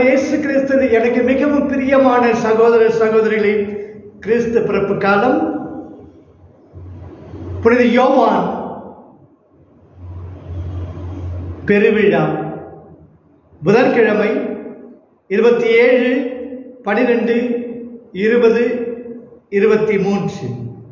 ஆண்டவர் இயேசு கிறிஸ்து எனக்கு மிகவும் பிரியமான சகோதர சகோதரிகளே கிறிஸ்து பிறப்பு காலம் புனித யோவான் பெருவிழா புதன்கிழமை இருபத்தி ஏழு பனிரெண்டு இருபது இருபத்தி மூன்று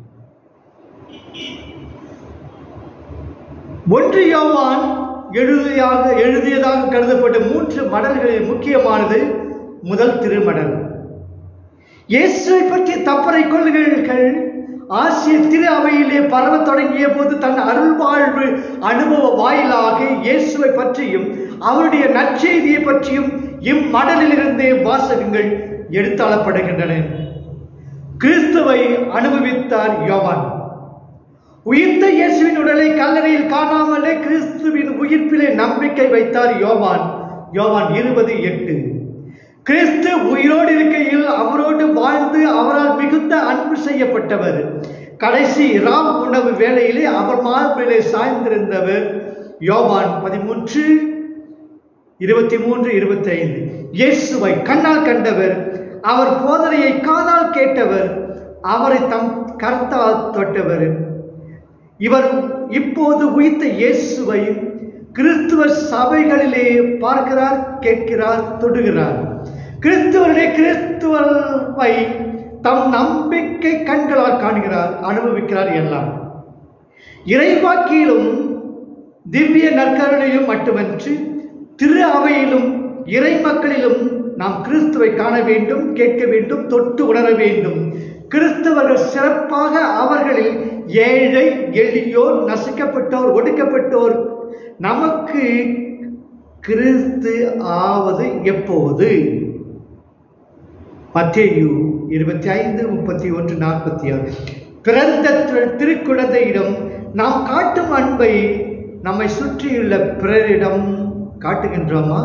ஒன்று யோவான் எழுதியாக எழுதியதாக கருதப்பட்ட மூன்று மடல்களில் முக்கியமானது முதல் திருமடல் இயேசுவை பற்றிய தப்பறை கொள்கைகள் ஆசிய திரு அவையிலே பரவத் தொடங்கிய போது தன் அருள் வாழ்வு அனுபவ வாயிலாக இயேசுவை பற்றியும் அவருடைய நற்செய்தியை பற்றியும் இம்மடலிலிருந்தே வாசகங்கள் எடுத்தாளப்படுகின்றன கிறிஸ்துவை அனுபவித்தார் யோவான் உயிர்த்த இயேசுவின் உடலை கல்லறையில் காணாமலே கிறிஸ்துவின் உயிர்ப்பிலே நம்பிக்கை வைத்தார் யோவான் யோவான் இருபது எட்டு கிறிஸ்து உயிரோடு இருக்கையில் அவரோடு வாழ்ந்து அவரால் மிகுந்த அன்பு செய்யப்பட்டவர் கடைசி ராம் உணவு வேளையிலே அவர் மார்பிலே சாய்ந்திருந்தவர் யோவான் பதிமூன்று இருபத்தி மூன்று இருபத்தி ஐந்து இயேசுவை கண்ணால் கண்டவர் அவர் போதனையை காதால் கேட்டவர் அவரை தம் கர்த்தால் தொட்டவர் இவர் இப்போது உயிர்த்த இயேசுவை கிறிஸ்துவ சபைகளிலே பார்க்கிறார் கேட்கிறார் தொடுகிறார் கிறிஸ்துவருடைய கிறிஸ்துவை தம் நம்பிக்கை கண்களால் காண்கிறார் அனுபவிக்கிறார் எல்லாம் இறைவாக்கியிலும் திவ்ய நற்கருணையும் மட்டுமன்று திரு அவையிலும் இறை மக்களிலும் நாம் கிறிஸ்துவை காண வேண்டும் கேட்க வேண்டும் தொட்டு உணர வேண்டும் கிறிஸ்தவர்கள் சிறப்பாக அவர்களில் ஏழை எளியோர் நசுக்கப்பட்டோர் ஒடுக்கப்பட்டோர் நமக்கு கிறிஸ்து ஆவது எப்போது மத்தேயு இருபத்தி ஐந்து முப்பத்தி ஒன்று நாற்பத்தி ஆறு பிறந்த திரு- திருக்குழந்தையிடம் நாம் காட்டும் அன்பை நம்மை சுற்றியுள்ள பிறரிடம் காட்டுகின்றோமா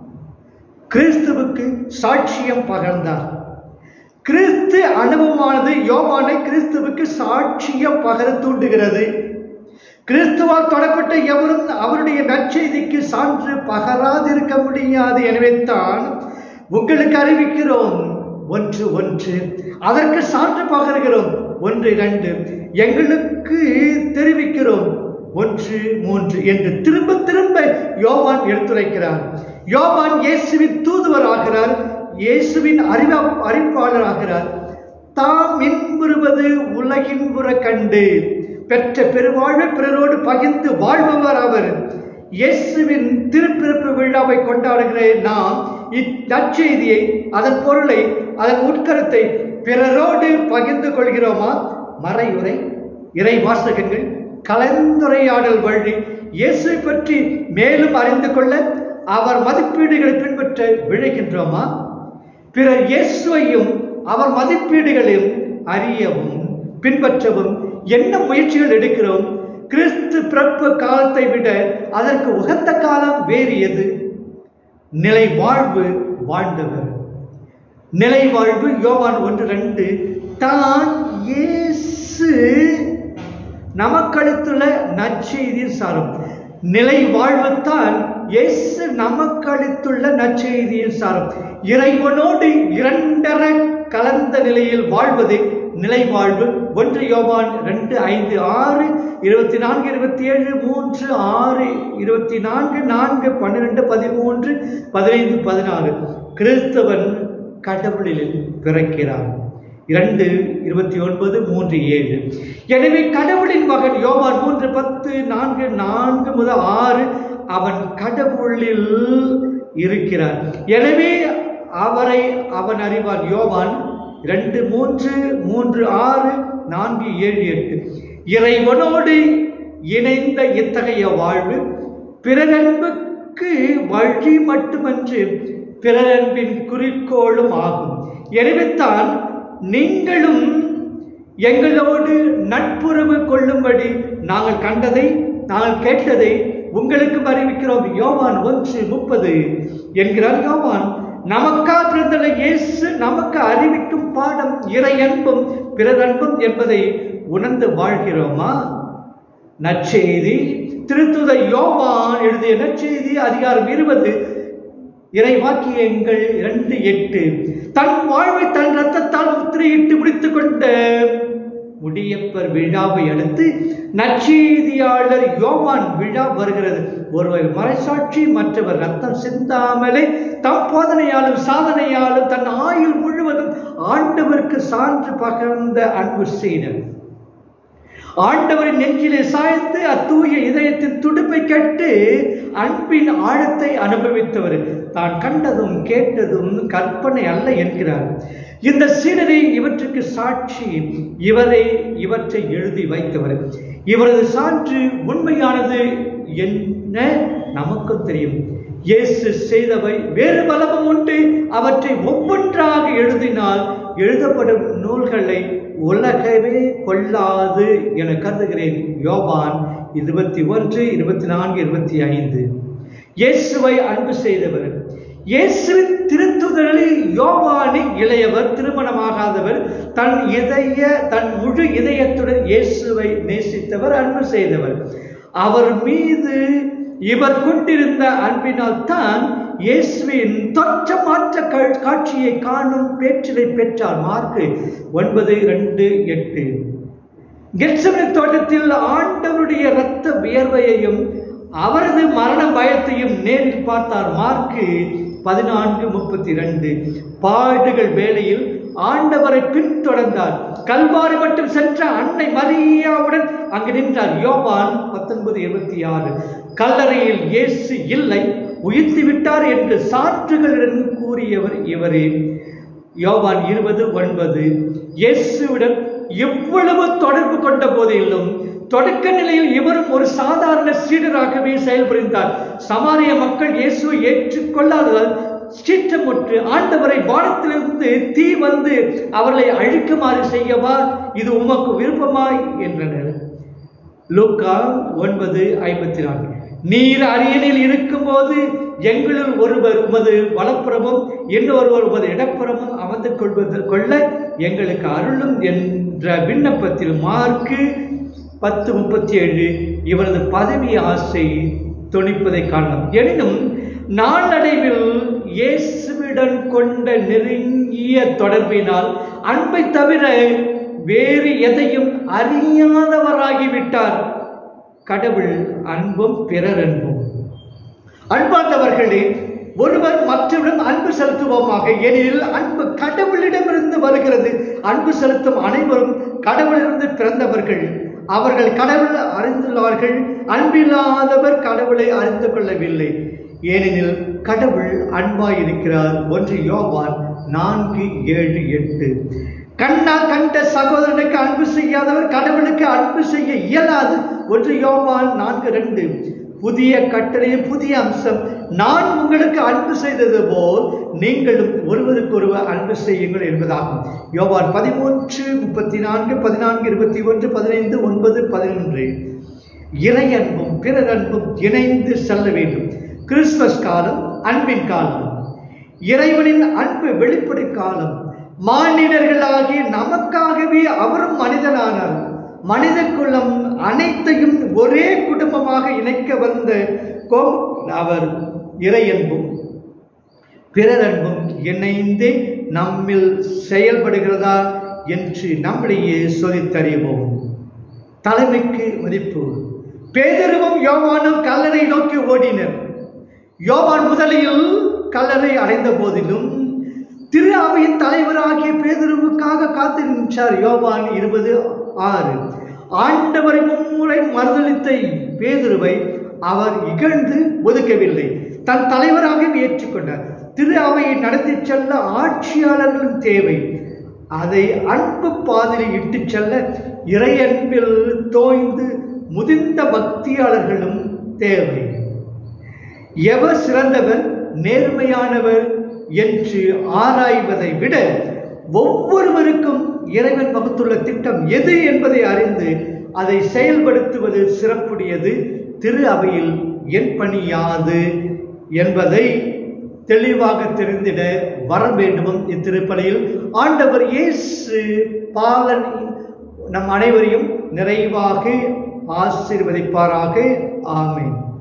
கிறிஸ்துவுக்கு சாட்சியம் பகர்ந்தார் கிறிஸ்து அனுபவமானது யோவானை கிறிஸ்துவுக்கு சாட்சியம் பகர தூண்டுகிறது கிறிஸ்துவால் தொடப்பட்ட எவரும் அவருடைய நற்செய்திக்கு சான்று பகராதிருக்க முடியாது எனவே தான் உங்களுக்கு அறிவிக்கிறோம் ஒன்று ஒன்று அதற்கு சான்று பகர்கிறோம் ஒன்று இரண்டு எங்களுக்கு தெரிவிக்கிறோம் ஒன்று மூன்று என்று திரும்ப திரும்ப யோவான் எடுத்துரைக்கிறார் யோவான் இயேசுவின் தூதுவர் ஆகிறார் இயேசுவின் அறிவா அறிவிப்பாளர் ஆகிறார் தாம் இன்புறுவது உலகின் புற கண்டு பெற்ற பெருவாழ்வை பிறரோடு பகிர்ந்து வாழ்பவர் அவர் இயேசுவின் திருப்பிறப்பு விழாவை கொண்டாடுகிற நாம் இந்நற்செய்தியை அதன் பொருளை அதன் உட்கருத்தை பிறரோடு பகிர்ந்து கொள்கிறோமா மறையுரை இறை வாசகங்கள் கலந்துரையாடல் வழி இயேசுவை பற்றி மேலும் அறிந்து கொள்ள அவர் மதிப்பீடுகளை பின்பற்ற விழைகின்றோமா பிறர் இயேசுவையும் அவர் மதிப்பீடுகளையும் அறியவும் பின்பற்றவும் என்ன முயற்சிகள் எடுக்கிறோம் கிறிஸ்து பிறப்பு காலத்தை விட அதற்கு உகந்த காலம் வேறு எது நிலை வாழ்வு வாழ்ந்தவர் நிலை வாழ்வு யோவான் ஒன்று ரெண்டு தான் இயேசு நமக்களித்துள்ள நற்செய்தியின் சாரம் நிலை வாழ்வுத்தான் இயேசு நமக்களித்துள்ள நற்செய்தியின் சாரம் இறைவனோடு இரண்டர கலந்த நிலையில் வாழ்வது நிலை வாழ்வு ஒன்று யோவான் ரெண்டு ஐந்து ஆறு இருபத்தி நான்கு இருபத்தி ஏழு மூன்று ஆறு இருபத்தி நான்கு நான்கு பன்னிரெண்டு பதிமூன்று பதினைந்து பதினாறு கிறிஸ்தவன் கடவுளில் பிறக்கிறான் இரண்டு இருபத்தி ஒன்பது மூன்று ஏழு எனவே கடவுளின் மகன் யோவான் மூன்று பத்து நான்கு நான்கு முதல் ஆறு அவன் கடவுளில் இருக்கிறார் எனவே அவரை அவன் அறிவான் யோவான் இரண்டு மூன்று மூன்று ஆறு நான்கு ஏழு எட்டு இறைவனோடு இணைந்த இத்தகைய வாழ்வு பிறரன்புக்கு வழி மட்டுமன்று பிறரன்பின் குறிக்கோளும் ஆகும் எனவேத்தான் நீங்களும் எங்களோடு நட்புறவு கொள்ளும்படி நாங்கள் கண்டதை நாங்கள் கேட்டதை உங்களுக்கும் அறிவிக்கிறோம் யோவான் ஒன்று முப்பது என்கிறார் யோவான் நமக்கா பிறந்தல இயேசு நமக்கு அறிவிக்கும் பாடம் இறை அன்பும் பிறரன்பும் என்பதை உணர்ந்து வாழ்கிறோமா நற்செய்தி திருத்துத யோவான் எழுதிய நற்செய்தி அதிகாரம் இருபது இறைவாக்கியங்கள் இரண்டு எட்டு தன் வாழ்வை தன் ரத்தத்தால் முத்திரையிட்டு முடித்துக் கொண்ட முடியப்பர் விழாவை அடுத்து நற்செய்தியாளர் யோவான் விழா வருகிறது ஒருவர் மறைசாட்சி மற்றவர் ரத்தம் சிந்தாமலே தம் போதனையாலும் சாதனையாலும் தன் ஆயுள் முழுவதும் ஆண்டவருக்கு சான்று பகர்ந்த அன்பு செய்தர் ஆண்டவரின் நெஞ்சிலே சாய்ந்து அத்தூய இதயத்தின் துடுப்பை கட்டு அன்பின் ஆழத்தை அனுபவித்தவர் தான் கண்டதும் கேட்டதும் கற்பனை அல்ல என்கிறார் இந்த சீடரை இவற்றுக்கு சாட்சி இவரை இவற்றை எழுதி வைத்தவர் இவரது சான்று உண்மையானது என்ன நமக்கும் தெரியும் இயேசு செய்தவை வேறு பலமும் உண்டு அவற்றை ஒவ்வொன்றாக எழுதினால் எழுதப்படும் நூல்களை உலகமே கொள்ளாது என கருதுகிறேன் யோவான் இருபத்தி ஒன்று இருபத்தி நான்கு இருபத்தி ஐந்து இயேசுவை அன்பு செய்தவர் இயேசுவின் திருத்துதலில் யோவானி இளையவர் திருமணமாகாதவர் தன் இதய தன் முழு இதயத்துடன் இயேசுவை நேசித்தவர் அன்பு செய்தவர் அவர் மீது இவர் கொண்டிருந்த அன்பினால் தான் இயேசுவின் தொற்றமாற்ற கா- காட்சியை காணும் பேச்சிலை பெற்றார் மார்க்கு ஒன்பது ரெண்டு எட்டு கெட்சமனி தோட்டத்தில் ஆண்டவருடைய இரத்த வியர்வையையும் அவரது மரண பயத்தையும் நேரில் பார்த்தார் மார்க்கு பதினான்கு முப்பத்தி ரெண்டு பாடுகள் வேளையில் ஆண்டவரை பின்தொடர்ந்தார் கல்வாரி மட்டும் சென்ற அன்னை மரியாவுடன் அங்கு நின்றார் யோவான் பத்தொன்பது இருபத்தி ஆறு கல்லறையில் இயேசு இல்லை உயிர்த்து விட்டார் என்று சான்றுகளுடன் கூறியவர் இவரே யோவான் இருபது ஒன்பது இயேசுவுடன் எவ்வளவு தொடர்பு கொண்ட போதிலும் தொடக்க நிலையில் இவரும் ஒரு சாதாரண சீடராகவே செயல்புரிந்தார் சமாரிய மக்கள் இயேசுவை ஏற்றுக்கொள்ளாததால் சீற்றமுற்று ஆண்டவரை வானத்திலிருந்து தீ வந்து அவர்களை அழிக்குமாறு செய்யவா இது உமக்கு விருப்பமாய் என்றனர் லூக்கா ஒன்பது ஐம்பத்தி நான்கு நீர் அரியணையில் இருக்கும்போது எங்களுள் ஒருவர் உமது வலப்புறமும் இன்னொருவர் உமது இடப்புறமும் அமர்ந்து கொள்வது கொள்ள எங்களுக்கு அருளும் என்ற விண்ணப்பத்தில் மார்க்கு பத்து முப்பத்தி ஏழு இவரது பதவி ஆசை தொனிப்பதை காணலாம் எனினும் நாளடைவில் இயேசுவிடன் கொண்ட நெருங்கிய தொடர்பினால் அன்பை தவிர வேறு எதையும் அறியாதவராகிவிட்டார் கடவுள் அன்பும் பிறர் அன்பும் அன்பார்ந்தவர்களே ஒருவர் மற்றவரிடம் அன்பு செலுத்துவோமாக எனில் அன்பு கடவுளிடமிருந்து வருகிறது அன்பு செலுத்தும் அனைவரும் கடவுளிலிருந்து பிறந்தவர்கள் அவர்கள் கடவுள் அறிந்துள்ளார்கள் அன்பில்லாதவர் கடவுளை அறிந்து கொள்ளவில்லை ஏனெனில் கடவுள் அன்பாய் இருக்கிறார் ஒன்று யோவான் நான்கு ஏழு எட்டு கண்ணா கண்ட சகோதரனுக்கு அன்பு செய்யாதவர் கடவுளுக்கு அன்பு செய்ய இயலாது ஒன்று யோவான் நான்கு ரெண்டு புதிய கட்டளையின் புதிய அம்சம் நான் உங்களுக்கு அன்பு செய்தது போல் நீங்களும் ஒருவருக்கொருவர் அன்பு செய்யுங்கள் என்பதாகும் யோவான் பதிமூன்று முப்பத்தி நான்கு பதினான்கு இருபத்தி ஒன்று பதினைந்து ஒன்பது பதினொன்று இறை அன்பும் பிறர் அன்பும் இணைந்து செல்ல வேண்டும் கிறிஸ்துமஸ் காலம் அன்பின் காலம் இறைவனின் அன்பு வெளிப்படை காலம் மானிடர்களாகிய நமக்காகவே அவரும் மனிதனானார் மனித குலம் அனைத்தையும் ஒரே குடும்பமாக இணைக்க வந்த கோம் அவர் இறையன்பும் பிறரன்பும் இணைந்தே நம்மில் செயல்படுகிறதா என்று நம்மளையே சோதித்தறிவோம் தலைமைக்கு மதிப்பு பேதருவும் யோவானும் கல்லறை நோக்கி ஓடினர் யோவான் முதலில் கல்லறை அடைந்த போதிலும் திரு அவையின் தலைவராகிய பேதுருவுக்காக காத்து நின்றார் யோவான் இருபது ஆறு ஆண்டவரை மும்முறை மறுதளித்த பேதுருவை அவர் இகழ்ந்து ஒதுக்கவில்லை தன் தலைவராக ஏற்றுக்கொண்டார் திரு அவையை நடத்திச் செல்ல ஆட்சியாளர்களும் தேவை அதை அன்பு பாதையில் இட்டுச் செல்ல இறையன்பில் தோய்ந்து முதிர்ந்த பக்தியாளர்களும் தேவை எவர் சிறந்தவர் நேர்மையானவர் என்று ஆராய்வதை விட ஒவ்வொருவருக்கும் இறைவன் வகுத்துள்ள திட்டம் எது என்பதை அறிந்து அதை செயல்படுத்துவது சிறப்புடையது திரு அவையில் என் பணி யாது என்பதை தெளிவாக தெரிந்திட வர வேண்டுமும் இத்திருப்பலியில் ஆண்டவர் இயேசு பாலன் நம் அனைவரையும் நிறைவாக ஆசீர்வதிப்பாராக ஆமென்